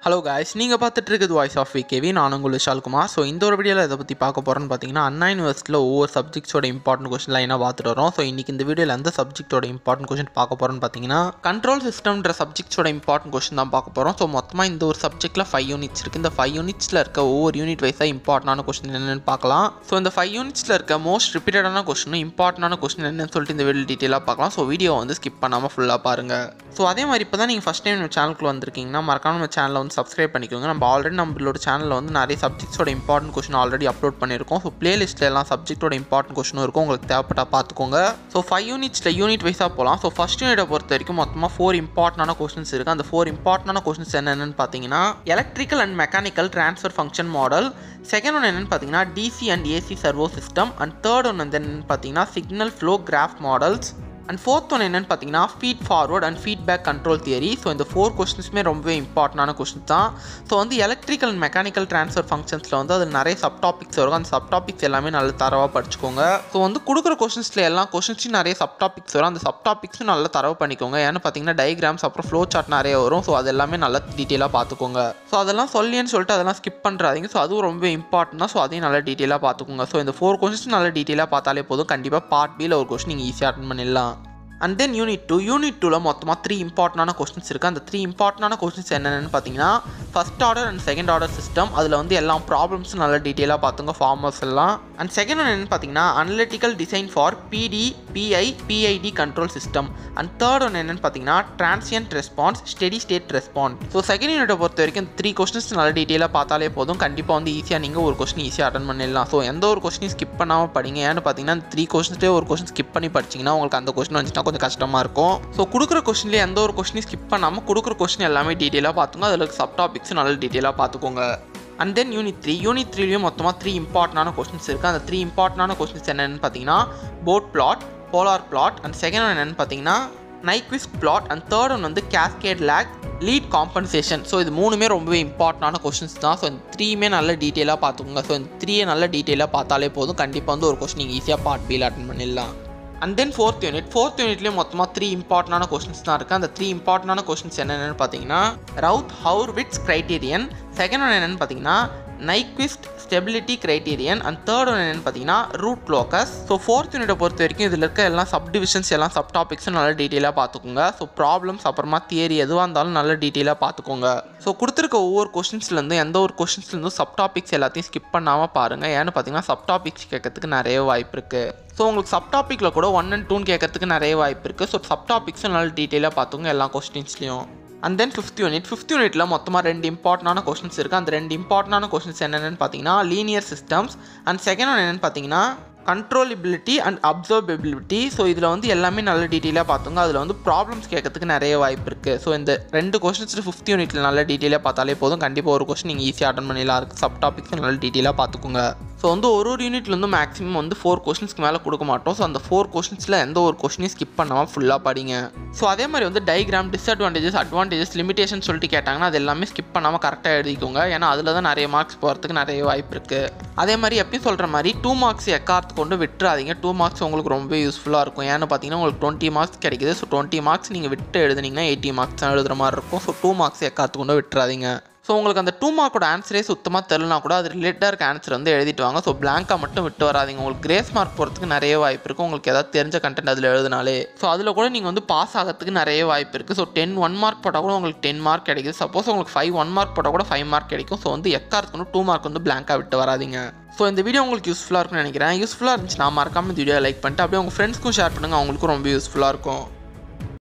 hello guys நீங்கள் பார்த்துட்டு இருக்குது வாய்ஸ் ஆஃப் விகேவி நான் உங்கள் விஷால்குமார் ஸோ இந்த ஒரு வீடியோவில் இதை பற்றி பார்க்க போகிறோன்னு பார்த்தீங்கன்னா அண்ணா யூனிவர்சிட்டியில் ஒவ்வொரு சப்ஜெக்ட்ஸோட இம்பார்ட்டன்ட் கொஸ்டின்லாம் என்ன பார்த்துட்டு வரோம் ஸோ இன்றைக்கி இந்த வீடியோவில் எந்த சப்ஜெக்ட்டோட இம்பார்ட்டன்ட் கொஸ்டின் பார்க்க போகிறோன்னு பார்த்தீங்கன்னா கண்ட்ரோல் சிஸ்டம்ன்ற சப்ஜெக்ட்ஸோட இம்பார்ட்டன்ட் கொஸ்டின் தான் பார்க்க போகிறோம் ஸோ மொத்தமாக இந்த ஒரு சப்ஜெக்ட்டில் ஃபைவ் யூனிட்ஸ் இருக்குது இந்த ஃபைவ் யூனிட்ஸில் இருக்க ஒவ்வொரு யூனிட் வைஸாக இம்பார்ட்டண்டான கொஸ்டின் என்னென்னு பார்க்கலாம் ஸோ இந்த ஃபைவ் யூனிட்ஸில் இருக்க மோஸ்ட் ரிப்பீட்டடான கொஸ்டினும் இம்பார்ட்டண்டான கொஸ்டின் என்னன்னு சொல்லிட்டு இந்த வீடியோ டீட்டெயிலாக பார்க்கலாம் ஸோ வீடியோ வந்து ஸ்கிப் பண்ணாமல் ஃபுல்லாக பாருங்கள் ஸோ அதே மாதிரி இப்போ தான் நீங்கள் ஃபஸ்ட் டைம் நம்ம சேனலுக்குள்ள வந்திருக்கீங்கன்னா மறக்காம நம்ம சேனலை வந்து சப்ஸ்கிரைப் பண்ணிக்கோங்க நம்ம ஆல்ரெடி நம்மளோட சேனலில் வந்து நிறைய சப்ஜெக்ட்ஸோட இம்பார்ட்டன்ட் கொஸ்டின் ஆல்ரெடி அப்லோட் பண்ணியிருக்கோம் ஸோ பிளேலிஸ்ட்டில் எல்லாம் சப்ஜெக்ட்டோட இம்பார்ட்டன்ட் கொஸ்டினும் இருக்கும் உங்களுக்கு தேவைப்பட்டா பார்த்துக்கோங்க ஸோ ஃபைவ் யூனிட்ஸில் யூனிட் வைஸாக போகலாம் ஸோ ஃபஸ்ட் யூனிட்டை பொறுத்த வரைக்கும் மொத்தமாக ஃபோர் இம்பார்ட்டண்டான கொஸ்டின்ஸ் இருக்குது அந்த ஃபோர் இம்பார்ட்டண்டான கொஸ்டின்ஸ் என்னென்னு பார்த்தீங்கன்னா electrical and mechanical transfer function model second one என்னென்னு பார்த்தீங்கன்னா DC and AC servo system and third one வந்து என்னென்னு பார்த்தீங்கன்னா signal flow graph models and fourth one என்னென்னு பார்த்தீங்கன்னா feed forward and feedback control theory so இந்த ஃபோர் கொஸ்டின்ஸுமே ரொம்பவே இம்பார்ட்டண்டான கொஸ்டின் தான் ஸோ வந்து எலக்ட்ரிக்கல் அண்ட் மெக்கானிக்கல் ட்ரான்ஸ்ஃபர் ஃபங்க்ஷன்ஸில் வந்து அது நிறைய சப் டாபிக்ஸ் வரும் அந்த சப் டாபிக்ஸ் எல்லாமே நல்ல தரவாக படிச்சுக்கோங்க ஸோ வந்து கொடுக்குற கொஸ்டின்ஸில் எல்லா கொஸ்டின்ஸும் நிறைய சப் டாபிக்ஸ் வரும் அந்த சப் டாபிக்ஸும் நல்லா தரவு பண்ணிக்கோங்க ஏன்னு பார்த்தீங்கன்னா டயக்ராம்ஸ் அப்புறம் ஃப்ளோ சார்ட் நிறைய வரும் ஸோ அது எல்லாமே நல்லா டீட்டெயிலாக பார்த்துக்கோங்க ஸோ அதெல்லாம் சொல்லியன்னு சொல்லிட்டு அதெல்லாம் ஸ்கிப் பண்ணுறாதீங்க ஸோ அதுவும் ரொம்ப இம்பார்ட்டன் தான் ஸோ அதையும் நல்லா டீட்டெயிலாக பார்த்துக்கோங்க ஸோ இந்த ஃபோர் கொஸ்டின்ஸ் நல்லா டீட்டெயிலாக பார்த்தாலே போதும் கண்டிப்பாக பார்ட் பியில் ஒரு கொஸ்டின் நீங்கள் ஈஸியாக அட்டன் பண்ணிடலாம் and then unit two unit டூவில் மொத்தமாக த்ரீ இம்பார்ட்டண்டான கொஸ்டின்ஸ் இருக்குது அந்த த்ரீ இம்பார்ட்டண்டான கொஸ்டின்ஸ் என்னென்னு பார்த்தீங்கன்னா first order and second order system அதில் வந்து எல்லா ப்ராப்ளம்ஸும் நல்லா டீட்டெயிலாக பார்த்துங்க ஃபார்மர்ஸ் எல்லாம் அண்ட் செகண்ட் ஒன் என்னென்னு பார்த்தீங்கன்னா analytical design for PD PI PID control system and third one என்னென்னு பார்த்தீங்கன்னா transient response steady state response so second யூனிட்டை பொறுத்த வரைக்கும் த்ரீ கொஸ்டின்ஸ் நல்லா டீட்டெயிலாக பார்த்தாலே போதும் கண்டிப்பாக வந்து ஈஸியாக நீங்கள் ஒரு கொஸ்டின் ஈஸியாக அட்டன் பண்ணிடலாம் ஸோ எந்த ஒரு கொஸ்டின் ஸ்கிப் பண்ணாமல் படிங்க ஏன்னு பார்த்தீங்கன்னா த்ரீ கொஸ்டின்ஸ்லேயே ஒரு கொஸ்டின் ஸ்கிப் பண்ணி படிச்சிங்கன்னா உங்களுக்கு அந்த கொஸ்டின் வந்துச்சுன்னா கொஞ்சம் கஷ்டமாக இருக்கும் ஸோ கொடுக்குற கொஸ்டின்லேயே எந்த ஒரு கொஸ்டினையும் ஸ்கிப் பண்ணாமல் கொடுக்குற கொஸ்டின் எல்லாமே டீட்டெயிலாக பார்த்துங்க அதில் சப் டாபிக்ஸும் நல்ல டீட்டெயிலாக பார்த்துக்கோங்க and then unit three unit த்ரீலையும் மொத்தமாக த்ரீ இம்பார்ட்டண்டான கொஸ்டின்ஸ் இருக்குது அந்த த்ரீ இம்பார்ட்டண்டான கொஸ்டின்ஸ் என்னென்னு பார்த்தீங்கன்னா Bode plot polar plot and second one என்னென்னு பார்த்தீங்கன்னா Nyquist plot and third one வந்து cascade lag lead compensation so இது மூணுமே ரொம்பவே இம்பார்ட்டண்டான கொஸ்டின்ஸ் தான் ஸோ இந்த த்ரீயுமே நல்ல டீட்டெயிலாக பார்த்துக்கோங்க ஸோ இந்த த்ரீயை நல்ல டீட்டெயிலாக பார்த்தாலே போதும் கண்டிப்பாக வந்து ஒரு கொஸ்டின் நீங்கள் ஈஸியாக பார்ட் பியில் அட்டன் பண்ணிடலாம் and then fourth unit fourth யூனிட்லேயும் மொத்தமாக த்ரீ இம்பார்ட்டண்டான கொஸ்டின்ஸ் தான் இருக்குது அந்த த்ரீ இம்பார்ட்டண்டான கொஸ்டின்ஸ் என்னென்னு பார்த்தீங்கன்னா Routh Hurwitz criterion second one என்னென்னு பார்த்தீங்கன்னா Nyquist stability criterion and third one என்னென்னு பார்த்தீங்கன்னா ரூட் லோக்கஸ் ஸோ ஃபோர்த் யூனிட்டை பொறுத்த வரைக்கும் இதில் இருக்க எல்லாம் சப் டிவிஷன்ஸ் எல்லாம் சப் டாபிக்ஸும் நல்லா டீட்டெயிலாக பார்த்துக்கோங்க ஸோ ப்ராப்ளம்ஸ் அப்புறமா தியரி எதுவாக இருந்தாலும் நல்லா டீட்டெயிலாக பார்த்துக்கோங்க ஸோ கொடுத்துருக்க ஒவ்வொரு கொஸ்டின்ஸ்லேருந்து எந்த ஒரு கொஸ்டின்ஸ்லேருந்தும் சப் டாபிக்ஸ் எல்லாத்தையும் ஸ்கிப் பண்ணாமல் பாருங்கள் ஏன்னு பார்த்தீங்கன்னா சப் டாபிக்ஸ் கேட்கறதுக்கு நிறைய வாய்ப்பு இருக்குது ஸோ உங்களுக்கு சப் டாப்பிக்கில் கூட ஒன் அண்ட் டூன்னு கேட்கறதுக்கு நிறைய வாய்ப்பு இருக்குது ஸோ சப் டாபிக்ஸும் நல்லா டீட்டெயிலாக பார்த்துங்க எல்லா கொஸ்டின்ஸ்லையும் and then fifth unit fifth யூனிட்டில் மொத்தமாக ரெண்டு இம்பார்ட்டண்டான கொஸ்டின்ஸ் இருக்குது அந்த ரெண்டு இம்பார்ட்டண்டான கொஸ்டின்ஸ் என்னென்னு பார்த்தீங்கன்னா linear systems and second one என்னென்னு பார்த்தீங்கன்னா கண்ட்ரோலபிலிட்டி அண்ட் அப்சர்வபிலிட்டி ஸோ இதில் வந்து எல்லாமே நல்ல டீட்டெயிலாக பார்த்துங்க அதில் வந்து ப்ராப்ளம்ஸ் கேட்கறதுக்கு நிறைய வாய்ப்பு இருக்குது ஸோ இந்த ரெண்டு கொஸ்டின்ஸ் ஃபிஃப்த் யூனிட்டில் நல்ல டீட்டெயிலாக பார்த்தாலே போதும் கண்டிப்பாக ஒரு கொஸ்டின் நீங்கள் ஈஸியாக அட்டன் பண்ணிடலாம் அதுக்கு சப் டாபிக்ஸ் நல்ல டீட்டெயிலாக பார்த்துக்கோங்க ஸோ வந்து ஒரு ஒரு யூனிட்லேருந்து மேக்ஸிமம் வந்து ஃபோர் கொஸ்டின்ஸ்க்கு மேலே கொடுக்க மாட்டோம் ஸோ அந்த ஃபோர் கொஸ்டின்ஸில் எந்த ஒரு கொஸ்டினையும் ஸ்கிப் பண்ணாமல் ஃபுல்லாக படிங்க ஸோ அதே மாதிரி வந்து டைக்ராம் டிஸ்அட்வான்டேஜஸ் அட்வான்டேஜஸ் லிமிடேஷன் சொல்லிட்டு கேட்டாங்கன்னா அது எல்லாமே ஸ்கிப் பண்ணாமல் கரெக்டாக எழுதிக்கோங்க ஏன்னா அதில் தான் நிறைய மார்க்ஸ் போகிறதுக்கு நிறைய வாய்ப்பு இருக்குது அதே மாதிரி எப்பயும் சொல்கிற மாதிரி டூ மார்க்ஸ் எக்கார்த்து கொண்டு விட்டுறாதீங்க டூ மார்க்ஸ் உங்களுக்கு ரொம்ப யூஸ்ஃபுல்லாக இருக்கும் ஏன்னு பார்த்தீங்கன்னா உங்களுக்கு டுவெண்ட்டி மார்க்ஸ் கிடைக்குது ஸோ டுவெண்ட்டி மார்க்ஸ் நீங்கள் விட்டு எழுதுனீங்கன்னா எயிட்டி மார்க்ஸ் தான் எழுதுகிற மாதிரி இருக்கும் ஸோ டூ மார்க்ஸ் எக்கார்த்து கொண்டு விட்டுறாதீங்க ஸோ உங்களுக்கு அந்த டூ மார்க்கோட ஆன்சரே சுத்தமாக தெரிலனா கூட அது ரிலேட்டடாக இருக்க ஆன்சர் வந்து எழுதிட்டு வாங்க ஸோ பிளாங்காக மட்டும் விட்டு வராதிங்க உங்களுக்கு கிரேஸ் மார்க் போகிறதுக்கு நிறைய வாய்ப்பு இருக்குது உங்களுக்கு ஏதாவது தெரிஞ்ச கண்டென்ட் அதில் எழுதினாலே ஸோ அதில் கூட நீங்கள் வந்து பாஸ் ஆகிறதுக்கு நிறைய வாய்ப்பு இருக்குது ஸோ டென் ஒன் மார்க் போட்டால் கூட உங்களுக்கு டென் மார்க் கிடைக்குது சப்போஸ் உங்களுக்கு ஃபைவ் ஒன் மார்க் போட்டால் கூட ஃபைவ் மார்க் கிடைக்கும் ஸோ வந்து எக்காரத்துக்கு டூ மார்க் வந்து பிளாங்காக விட்டு வராதிங்க ஸோ இந்த வீடியோ உங்களுக்கு யூஸ்ஃபுல்லாக இருக்கும்னு நினைக்கிறேன் யூஸ்ஃபுல்லாக இருந்துச்சு நான் மறக்காம இந்த வீடியோ லைக் பண்ணிட்டு அப்படியே உங்கள் ஃப்ரெண்ட்ஸ்க்கும் ஷேர் பண்ணுங்கள் அவங்களுக்கும் ரொம்ப யூஸ்ஃபுல்லாக இருக்கும்